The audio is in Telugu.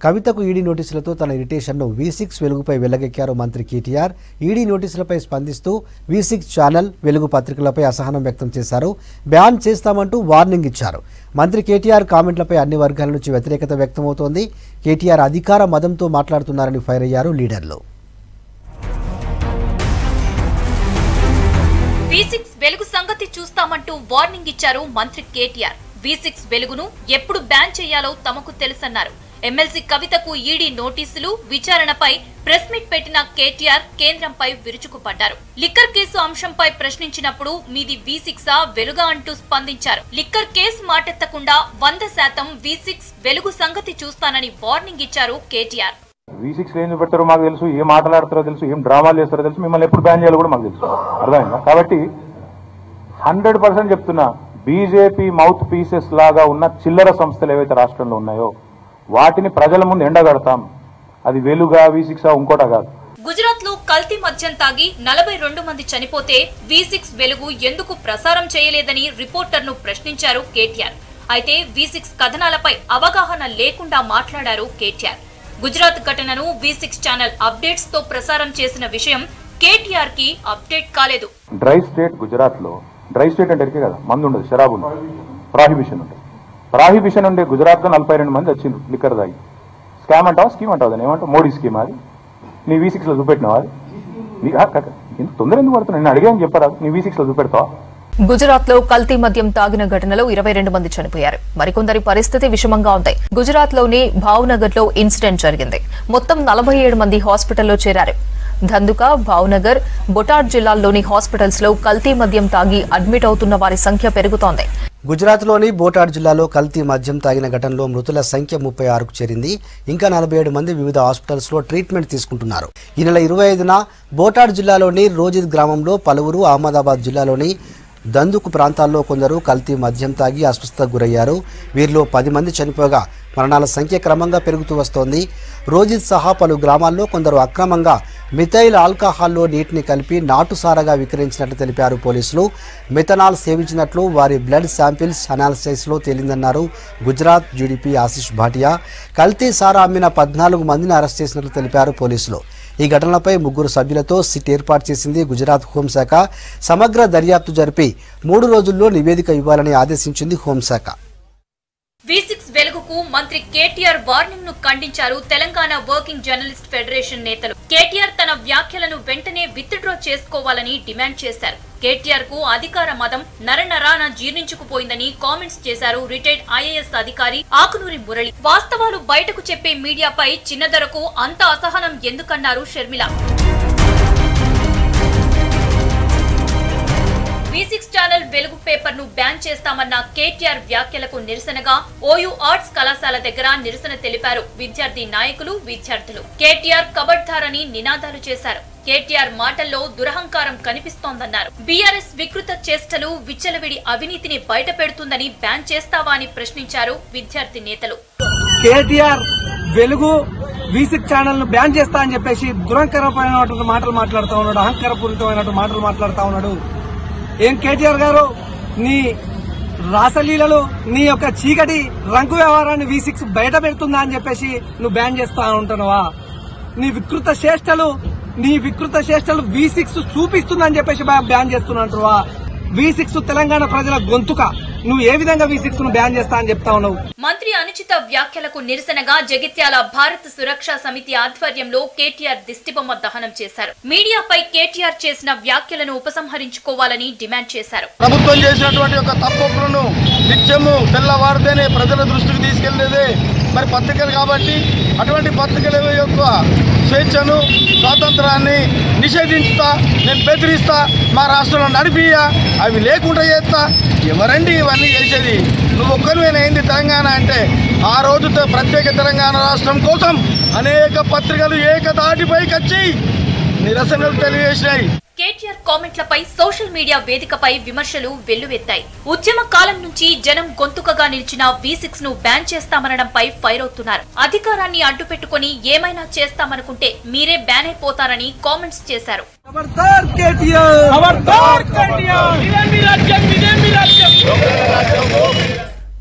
కవితకు ఈడీ నోటీసులతో తన ఇరిటేషన్ను వి సిక్స్ వెలుగుపై వెల్లగెక్కారు మంత్రి కేటీఆర్ ఈడీ నోటీసులపై స్పందిస్తూ వి సిక్స్ ఛానల్ వెలుగు పత్రికలపై అసహనం వ్యక్తం చేశారు బ్యాన్ చేస్తామంటూ వార్నింగ్ ఇచ్చారు మంత్రి కేటీఆర్ కామెంట్లపై అన్ని వర్గాల నుంచి వ్యతిరేకత వ్యక్తమవుతోంది కేటీఆర్ అధికార మదంతో మాట్లాడుతున్నారని ఫైర్ అయ్యారు లీడర్లు వి సిక్స్ వెలుగు సంగతి చూస్తామంటూ వార్నింగ్ ఇచ్చారు మంత్రి కేటీఆర్ వి సిక్స్ వెలుగును ఎప్పుడు బ్యాన్ చేయాలో తమకు తెలుసన్నారు ఎమ్మెల్సీ కవితకు ఈడీ నోటీసులు విచారణపై ప్రెస్ మీట్ పెట్టిన కేటీఆర్ కేంద్రంపై విరుచుకుపడ్డారు లిక్కర్ కేసు అంశంపై ప్రశ్నించినప్పుడు మీది వి సిక్సా వెలుగా అంటూ స్పందించారు లిక్కర్ కేసు మాటెత్తకుండా వంద శాతం వి సిక్స్ వెలుగు సంగతి చూస్తానని వార్నింగ్ ఇచ్చారు కేటీఆర్ వి సిక్స్ ఏం పెడతారో మాకు తెలుసు ఏం మాట్లాడతారో తెలుసు ఏం డ్రామాలు చేస్తారో తెలుసు మిమ్మల్ని ఎప్పుడు బ్యాన్ చేయాలో కూడా మాకు తెలుసు అర్థమైందా కాబట్టి హండ్రెడ్ పర్సెంట్ చెప్తున్నా బీజేపీ మౌత్ పీసెస్ లాగా ఉన్న చిల్లర సంస్థలు ఏవైతే రాష్ట్రంలో ఉన్నాయో వాటిని ప్రజల ముందు ఎండగడతాం అది వెలుగా వి సిక్స్ ఇంకోట కాదు గుజరాత్ లో కల్తీ మద్యం తాగి నలభై రెండు మంది చనిపోతే వి సిక్స్ వెలుగు ఎందుకు ప్రసారం చేయలేదని రిపోర్టర్ను ప్రశ్నించారు కేటీఆర్ అయితే వి సిక్స్ కథనాలపై అవగాహన లేకుండా మాట్లాడారు కేటీఆర్ గుజరాత్ ఘటనను వి సిక్స్ ఛానల్ అప్డేట్స్ తో ప్రసారం చేసిన విషయం కేటీఆర్ కి అప్డేట్ కాలేదు డ్రై స్టేట్ గుజరాత్ లో డ్రై స్టేట్ అంటే ఎరికే కదా మందు ఉండదు షరాబు ఉండదు ప్రాహిబిషన్ ఉంటుంది ప్రాహిబిషన్ ఉండే గుజరాత్ లో నలభై రెండు మంది వచ్చింది లిక్కర్ దాగి స్కామ్ అంటావా స్కీమ్ అంటావు దాన్ని ఏమంటావు మోడీ స్కీమ్ అది నీ వి సిక్స్ లో చూపెట్టినావా అది నీ- ఆ, కాక, ఇంత తొందర ఎందుకు పడుతున్నా నేను అడిగాను చెప్పరా నీ వి సిక్స్ లో చూపెడతావా గుజరాత్ లో కల్తీ మద్యం తాగిన ఘటనలో ఇరవై రెండు మంది చనిపోయారు మరికొందరి పరిస్థితి విషమంగా ఉంది గుజరాత్ లోని భావ్నగర్ లో ఇన్సిడెంట్ జరిగింది మొత్తం నలభై ఏడు మంది హాస్పిటల్లో చేరారు ధందుక భావ్నగర్ బొటాడ్ జిల్లాల్లోని హాస్పిటల్స్ లో కల్తీ మద్యం తాగి అడ్మిట్ అవుతున్న వారి సంఖ్య పెరుగుతోంది గుజరాత్లోని బోటాడ్ జిల్లాలో కల్తీ మద్యం తాగిన ఘటనలో మృతుల సంఖ్య ముప్పై ఆరుకు చేరింది ఇంకా నలభై ఏడు మంది వివిధ హాస్పిటల్స్లో ట్రీట్మెంట్ తీసుకుంటున్నారు ఈ నెల ఇరవై ఐదున బోటాడ్ జిల్లాలోని రోజిద్ గ్రామంలో పలువురు అహ్మదాబాద్ జిల్లాలోని దందుకు ప్రాంతాల్లో కొందరు కల్తీ మద్యం తాగి అస్వస్థతకు గురయ్యారు వీరిలో పది మంది చనిపోగా మరణాల సంఖ్య క్రమంగా పెరుగుతూ వస్తోంది రోజిద్ సహా పలు గ్రామాల్లో కొందరు అక్రమంగా మిథైల్ ఆల్కహాల్లో నీటిని కలిపి నాటుసారాగా విక్రయించినట్లు తెలిపారు పోలీసులు మిథనాల్ సేవించినట్లు వారి బ్లడ్ శాంపిల్స్ అనాలిసిస్లో తేలిందన్నారు గుజరాత్ జీడీపీ ఆశిష్ భాటియా కల్తీ సారా అమ్మిన పద్నాలుగు మందిని అరెస్ట్ చేసినట్లు తెలిపారు పోలీసులు ఈ ఘటనలపై ముగ్గురు సభ్యులతో సిట్ ఏర్పాటు చేసింది గుజరాత్ హోంశాఖ సమగ్ర దర్యాప్తు జరిపి మూడు రోజుల్లో నివేదిక ఇవ్వాలని ఆదేశించింది హోంశాఖ వి సిక్స్ వెలుగుకు మంత్రి కేటీఆర్ వార్నింగ్ ను ఖండించారు తెలంగాణ వర్కింగ్ జర్నలిస్ట్ ఫెడరేషన్ నేతలు కేటీఆర్ తన వ్యాఖ్యలను వెంటనే విత్డ్రా చేసుకోవాలని డిమాండ్ చేశారు కేటీఆర్ కు అధికార మదం నరనరాన జీర్ణించుకుపోయిందని కామెంట్స్ చేశారు రిటైర్డ్ ఐఏఎస్ అధికారి ఆకునూరి మురళి వాస్తవాలు బయటకు చెప్పే మీడియాపై చిన్నదరకు అంత అసహనం ఎందుకన్నారు Sharmila V six channel Velugu paper ను బ్యాన్ చేస్తామన్న కేటీఆర్ వ్యాఖ్యలకు నిరసనగా ఓయూ ఆర్ట్స్ కళాశాల దగ్గర నిరసన తెలిపారు విద్యార్థి నాయకులు విద్యార్థులు కేటీఆర్ కబడ్దారని నినాదాలు చేశారు కేటీఆర్ మాటల్లో దురహంకారం కనిపిస్తోందన్నారు బీఆర్ఎస్ వికృత చేష్టలు విచ్చలవిడి అవినీతిని బయటపెడుతుందని బ్యాన్ చేస్తావా అని ప్రశ్నించారు విద్యార్థి నేతలు కేటీఆర్ వెలుగు వీసిక్ ఛానల్ ను బ్యాన్ చేస్తా అని చెప్పేసి దురంకరమైనటువంటి మాటలు మాట్లాడుతా ఉన్నాడు అహంకారపూరితమైనటువంటి మాటలు మాట్లాడుతా ఉన్నాడు ఏం కేటీఆర్ గారు నీ రాసలీలలు నీ యొక్క చీకటి రంగు వ్యవహారాన్ని వి సిక్స్ బయట పెడుతుందా అని చెప్పేసి నువ్వు బ్యాన్ చేస్తా ఉంటున్నావా నీ వికృత చేష్టలు నీ వికృత చేష్టలు వి సిక్స్ చూపిస్తుందని చెప్పేసి బ్యా- బ్యాన్ చేస్తున్నట్టువా వి సిక్స్ తెలంగాణ ప్రజల గొంతుక నువ్వు ఏ విధంగా వి సిక్స్ ను బ్యాన్ చేస్తా అని చెప్తా ఉన్నావు మంత్రి అనుచిత వ్యాఖ్యలకు నిరసనగా జగిత్యాల భారత్ సురక్షా సమితి ఆధ్వర్యంలో కేటీఆర్ దిష్టిబొమ్మ దహనం చేశారు మీడియాపై కేటీఆర్ చేసిన వ్యాఖ్యలను ఉపసంహరించుకోవాలని డిమాండ్ చేశారు ప్రభుత్వం చేసినటువంటి ఒక తప్పులను నిత్యము తెల్లవారితేనే ప్రజల దృష్టికి తీసుకెళ్లేదే మరి పత్రికలు కాబట్టి అటువంటి పత్రికల యొక్క స్వేచ్ఛను స్వాతంత్రాన్ని నిషేధించుతా నేను బెదిరిస్తా మా రాష్ట్రంలో నడిపియా అవి లేకుండా చేస్తా ఎవరండి ఇవన్నీ చేసేది నువ్వు ఒక్కరివేనా ఏంది తెలంగాణ అంటే ఆ రోజుతో ప్రత్యేక తెలంగాణ రాష్ట్రం కోసం అనేక పత్రికలు ఏకదాటిపైకి వచ్చి నిరసనలు తెలియజేసినాయి కేటీఆర్ కామెంట్లపై సోషల్ మీడియా వేదికపై విమర్శలు వెల్లువెత్తాయి ఉద్యమ కాలం నుంచి జనం గొంతుకగా నిలిచిన వి సిక్స్ ను బ్యాన్ చేస్తామనడంపై ఫైర్ అవుతున్నారు అధికారాన్ని అడ్డుపెట్టుకుని ఏమైనా చేస్తామనుకుంటే మీరే బ్యాన్ అయిపోతారని కామెంట్స్ చేశారు ఖబర్దార్ కేటీఆర్ ఖబర్దార్ కేటీఆర్